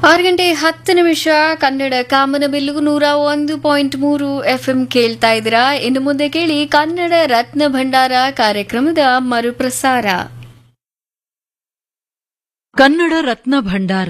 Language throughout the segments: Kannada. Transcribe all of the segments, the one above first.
ಆರು ಗಂಟೆ ಹತ್ತು ನಿಮಿಷ ಕನ್ನಡ ಕಾಮನ ಬಿಲ್ಲು ನೂರ ಒಂದು ಪಾಯಿಂಟ್ ಮೂರು ಎಫ್ ಎಂ ಕೇಳ್ತಾ ಇದ್ದೀರಾ ಇನ್ನು ಮುಂದೆ ಕೇಳಿ ಕನ್ನಡ ರತ್ನ ಭಂಡಾರ ಕಾರ್ಯಕ್ರಮದ ಮರುಪ್ರಸಾರ ಕನ್ನಡ ರತ್ನ ಭಂಡಾರ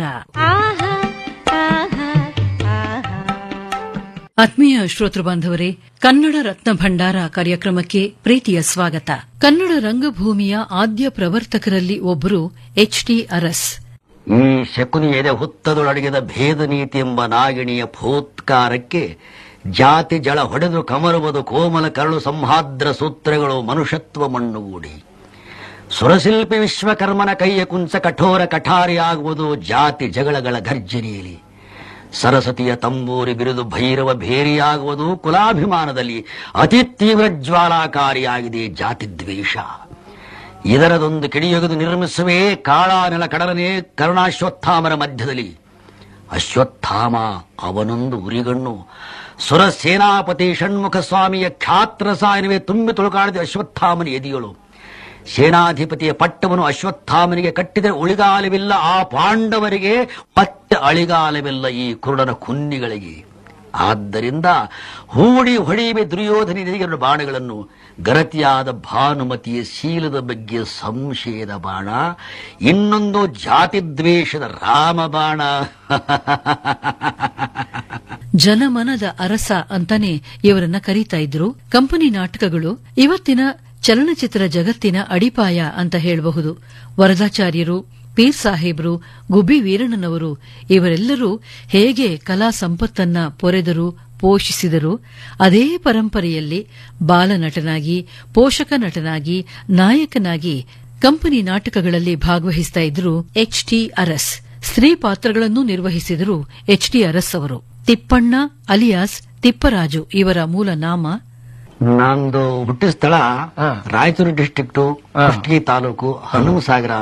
ಆತ್ಮೀಯ ಶ್ರೋತೃ ಬಾಂಧವರೇ ಕನ್ನಡ ರತ್ನ ಭಂಡಾರ ಕಾರ್ಯಕ್ರಮಕ್ಕೆ ಪ್ರೀತಿಯ ಸ್ವಾಗತ ಕನ್ನಡ ರಂಗಭೂಮಿಯ ಆದ್ಯ ಪ್ರವರ್ತಕರಲ್ಲಿ ಒಬ್ಬರು ಎಚ್ ಟಿ ಅರಸ್ ಈ ಶಕುನಿ ಎದೆ ಹುತ್ತದೊಳಗಿದ ಭೇದ ನೀತಿ ಎಂಬ ನಾಗಿಣಿಯ ಫೋತ್ಕಾರಕ್ಕೆ ಜಾತಿ ಜಳ ಹೊಡೆದು ಕಮರುವುದು ಕೋಮಲ ಕರಳು ಸಂಹಾದ್ರ ಸೂತ್ರಗಳು ಮನುಷ್ಯತ್ವ ಮಣ್ಣುಗೂಡಿ ಸುರಶಿಲ್ಪಿ ವಿಶ್ವಕರ್ಮನ ಕೈಯ ಕುಂಚ ಕಠೋರ ಕಠಾರಿಯಾಗುವುದು ಜಾತಿ ಜಗಳಗಳ ಗರ್ಜನೆಯಲ್ಲಿ ಸರಸ್ವತಿಯ ತಂಬೂರಿ ಬಿರುದು ಭೈರವ ಭೇರಿಯಾಗುವುದು ಕುಲಾಭಿಮಾನದಲ್ಲಿ ಅತಿ ತೀವ್ರ ಜ್ವಾಲಾಕಾರಿಯಾಗಿದೆ ಜಾತಿ ದ್ವೇಷ ಇದರದೊಂದು ಕಿಡಿಯೊಗೆದು ನಿರ್ಮಿಸುವೆ ಕಾಳ ನೆಲ ಕಡಲನೆ ಕರುಣಾಶ್ವತ್ಥಾಮರ ಮಧ್ಯದಲ್ಲಿ ಅಶ್ವತ್ಥಾಮ ಅವನೊಂದು ಉರಿಗಣ್ಣು ಸುರ ಸೇನಾಪತಿ ಷಣ್ಮುಖ ಸ್ವಾಮಿಯ ಖ್ಯಾತ್ರಸಾಯನವೇ ತುಂಬಿ ತುಳುಕಾಡಿದ ಅಶ್ವತ್ಥಾಮನ ಎದಿಗಳು ಸೇನಾಧಿಪತಿಯ ಪಟ್ಟವನ್ನು ಅಶ್ವತ್ಥಾಮನಿಗೆ ಕಟ್ಟಿದರೆ ಉಳಿಗಾಲವಿಲ್ಲ ಆ ಪಾಂಡವರಿಗೆ ಮತ್ತೆ ಅಳಿಗಾಲವಿಲ್ಲ ಈ ಕುರುಡನ ಕುನ್ನಿಗಳಿಗೆ ಆದ್ದರಿಂದ ಹೂಡಿ ಹೊಡೆಯುವೆ ದುರ್ಯೋಧನಿಗೆ ಬಾಣಗಳನ್ನು ಗರತಿಯಾದ ಭಾನುಮತಿಯ ಶೀಲದ ಬಗ್ಗೆ ಸಂಶಯದ ಬಾಣ ಇನ್ನೊಂದು ಜಾತಿ ದ್ವೇಷದ ರಾಮ ಬಾಣ ಜನಮನದ ಅರಸ ಅಂತಾನೆ ಇವರನ್ನ ಕರೀತಾ ಇದ್ರು ಕಂಪನಿ ನಾಟಕಗಳು ಇವತ್ತಿನ ಚಲನಚಿತ್ರ ಜಗತ್ತಿನ ಅಡಿಪಾಯ ಅಂತ ಹೇಳಬಹುದು ವರದಾಚಾರ್ಯರು ಪೀರ್ ಸಾಹೇಬ್ರು ಗುಬ್ಬಿ ವೀರಣ್ಣನವರು ಇವರೆಲ್ಲರೂ ಹೇಗೆ ಕಲಾ ಸಂಪತ್ತನ್ನ ಪೊರೆದರು ಪೋಷಿಸಿದರು ಅದೇ ಪರಂಪರೆಯಲ್ಲಿ ಬಾಲನಟನಾಗಿ ಪೋಷಕ ನಟನಾಗಿ ನಾಯಕನಾಗಿ ಕಂಪನಿ ನಾಟಕಗಳಲ್ಲಿ ಭಾಗವಹಿಸ್ತಾ ಇದ್ರು ಎಚ್ ಟಿ ಅರಸ್ ಸ್ತ್ರೀ ಪಾತ್ರಗಳನ್ನು ನಿರ್ವಹಿಸಿದರು ಎಚ್ ಟಿ ಅರಸ್ ಅವರು ತಿಪ್ಪಣ್ಣ ಅಲಿಯಾಸ್ ತಿಪ್ಪರಾಜು ಇವರ ಮೂಲ ನಾಮ ನಂದು ಹುಟ್ಟಿದ ಸ್ಥಳ ರಾಯಚೂರು ಡಿಸ್ಟ್ರಿಕ್ಟು ಕುಷ್ಟಗಿ ತಾಲೂಕು ಹನುಮಸಾಗರ